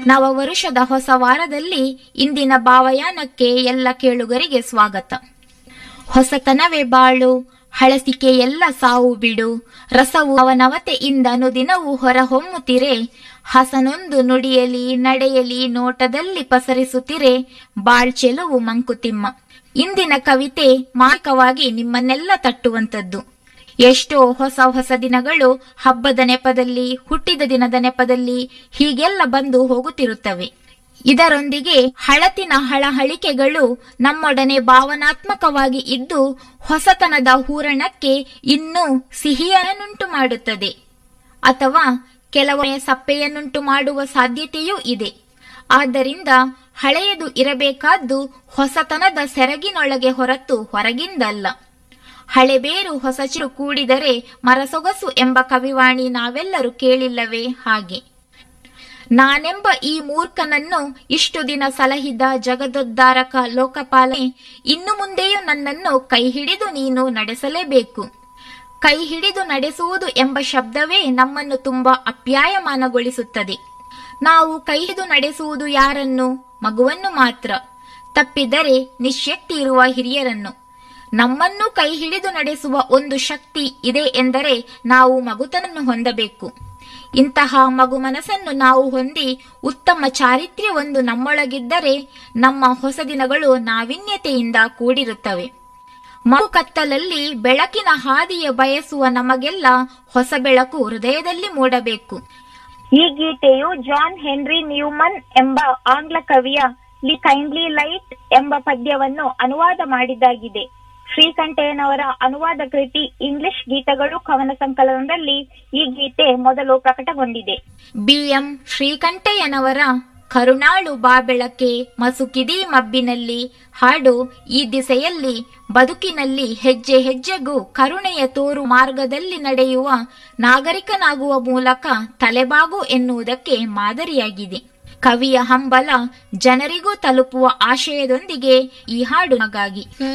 ನವವರುಷದ ಹೊಸ ವಾರದಲ್ಲಿ ಇಂದಿನ ಭಾವಯಾನಕ್ಕೆ ಎಲ್ಲ ಕೇಳುಗರಿಗೆ ಸ್ವಾಗತ ಹೊಸತನವೇ ಬಾಳು ಹಳಸಿಕೆ ಎಲ್ಲ ಸಾವು ಬಿಡು ರಸವು ಅವನವತೆಯಿಂದ ಅನುದಿನವೂ ಹೊರಹೊಮ್ಮುತ್ತಿರೆ ಹಸನೊಂದು ನುಡಿಯಲಿ ನಡೆಯಲಿ ನೋಟದಲ್ಲಿ ಪಸರಿಸುತ್ತಿರೆ ಬಾಳ್ಚೆಲುವು ಮಂಕುತಿಮ್ಮ ಇಂದಿನ ಕವಿತೆ ಮಾರ್ಕವಾಗಿ ನಿಮ್ಮನ್ನೆಲ್ಲ ತಟ್ಟುವಂತದ್ದು ಎಷ್ಟೋ ಹೊಸ ಹೊಸ ದಿನಗಳು ಹಬ್ಬದ ನೆಪದಲ್ಲಿ ಹುಟ್ಟಿದ ದಿನದ ನೆಪದಲ್ಲಿ ಹೀಗೆಲ್ಲ ಬಂದು ಹೋಗುತ್ತಿರುತ್ತವೆ ಇದರೊಂದಿಗೆ ಹಳತಿನ ಹಳಹಳಿಕೆಗಳು ನಮ್ಮೊಡನೆ ಭಾವನಾತ್ಮಕವಾಗಿ ಇದ್ದು ಹೊಸತನದ ಹೂರಣಕ್ಕೆ ಇನ್ನೂ ಸಿಹಿಯನ್ನುಂಟು ಮಾಡುತ್ತದೆ ಅಥವಾ ಕೆಲವೊಮ್ಮೆ ಸಪ್ಪೆಯನ್ನುಂಟು ಮಾಡುವ ಸಾಧ್ಯತೆಯೂ ಇದೆ ಆದ್ದರಿಂದ ಹಳೆಯದು ಇರಬೇಕಾದ್ದು ಹೊಸತನದ ಸೆರಗಿನೊಳಗೆ ಹೊರತು ಹೊರಗಿಂದಲ್ಲ ಹಳೆಬೇರು ಹೊಸ ಚಿರು ಕೂಡಿದರೆ ಮರಸೊಗಸು ಎಂಬ ಕವಿವಾಣಿ ನಾವೆಲ್ಲರೂ ಕೇಳಿಲ್ಲವೇ ಹಾಗೆ ನಾನೆಂಬ ಈ ಮೂರ್ಖನನ್ನು ಇಷ್ಟು ದಿನ ಸಲಹಿದ ಜಗದೋದ್ಧಾರಕ ಲೋಕಪಾಲನೆ ಇನ್ನು ಮುಂದೆಯೂ ನನ್ನನ್ನು ಕೈ ಹಿಡಿದು ನೀನು ನಡೆಸಲೇಬೇಕು ಕೈ ಹಿಡಿದು ನಡೆಸುವುದು ಎಂಬ ಶಬ್ದವೇ ನಮ್ಮನ್ನು ತುಂಬಾ ಅಪ್ಯಾಯಮಾನಗೊಳಿಸುತ್ತದೆ ನಾವು ಕೈ ಹಿಡಿದು ನಡೆಸುವುದು ಯಾರನ್ನು ಮಗುವನ್ನು ಮಾತ್ರ ತಪ್ಪಿದರೆ ನಿಶ್ಯಕ್ತಿ ಇರುವ ಹಿರಿಯರನ್ನು ನಮ್ಮನ್ನು ಕೈ ಹಿಡಿದು ನಡೆಸುವ ಒಂದು ಶಕ್ತಿ ಇದೆ ಎಂದರೆ ನಾವು ಮಗುತನನ್ನು ಹೊಂದಬೇಕು ಇಂತಹ ಮಗು ಮನಸ್ಸನ್ನು ನಾವು ಹೊಂದಿ ಉತ್ತಮ ಚಾರಿತ್ರ್ಯವೊಂದು ನಮ್ಮೊಳಗಿದ್ದರೆ ನಮ್ಮ ಹೊಸ ದಿನಗಳು ನಾವಿನ್ಯತೆಯಿಂದ ಕೂಡಿರುತ್ತವೆ ಮಗು ಕತ್ತಲಲ್ಲಿ ಬೆಳಕಿನ ಹಾದಿಯ ಬಯಸುವ ನಮಗೆಲ್ಲ ಹೊಸ ಬೆಳಕು ಹೃದಯದಲ್ಲಿ ಮೂಡಬೇಕು ಈ ಗೀತೆಯು ಜಾನ್ ಹೆನ್ರಿ ನ್ಯೂಮನ್ ಎಂಬ ಆಂಗ್ಲ ಕವಿಯ ಲಿ ಕೈಂಡ್ಲಿ ಲೈಟ್ ಎಂಬ ಪದ್ಯವನ್ನು ಅನುವಾದ ಮಾಡಿದ್ದಾಗಿದೆ ಶ್ರೀಕಂಠಯ್ಯನವರ ಅನುವಾದ ಕೃತಿ ಇಂಗ್ಲಿಷ್ ಗೀತಗಳು ಕವನ ಸಂಕಲನದಲ್ಲಿ ಈ ಗೀತೆ ಮೊದಲು ಪ್ರಕಟಗೊಂಡಿದೆ ಬಿಎಂ ಶ್ರೀಕಂಠಯ್ಯನವರ ಕರುಣಾಳು ಬಾಬೆಳಕೆ ಮಸುಕಿದಿ ಮಬ್ಬಿನಲ್ಲಿ ಹಾಡು ಈ ದಿಸೆಯಲ್ಲಿ ಬದುಕಿನಲ್ಲಿ ಹೆಜ್ಜೆ ಹೆಜ್ಜೆಗೂ ಕರುಣೆಯ ತೋರು ಮಾರ್ಗದಲ್ಲಿ ನಡೆಯುವ ನಾಗರಿಕನಾಗುವ ಮೂಲಕ ತಲೆಬಾಗು ಎನ್ನುವುದಕ್ಕೆ ಮಾದರಿಯಾಗಿದೆ ಕವಿಯ ಹಂಬಲ ಜನರಿಗೂ ತಲುಪುವ ಆಶಯದೊಂದಿಗೆ ಈ ಹಾಡು ನಗಾಗಿ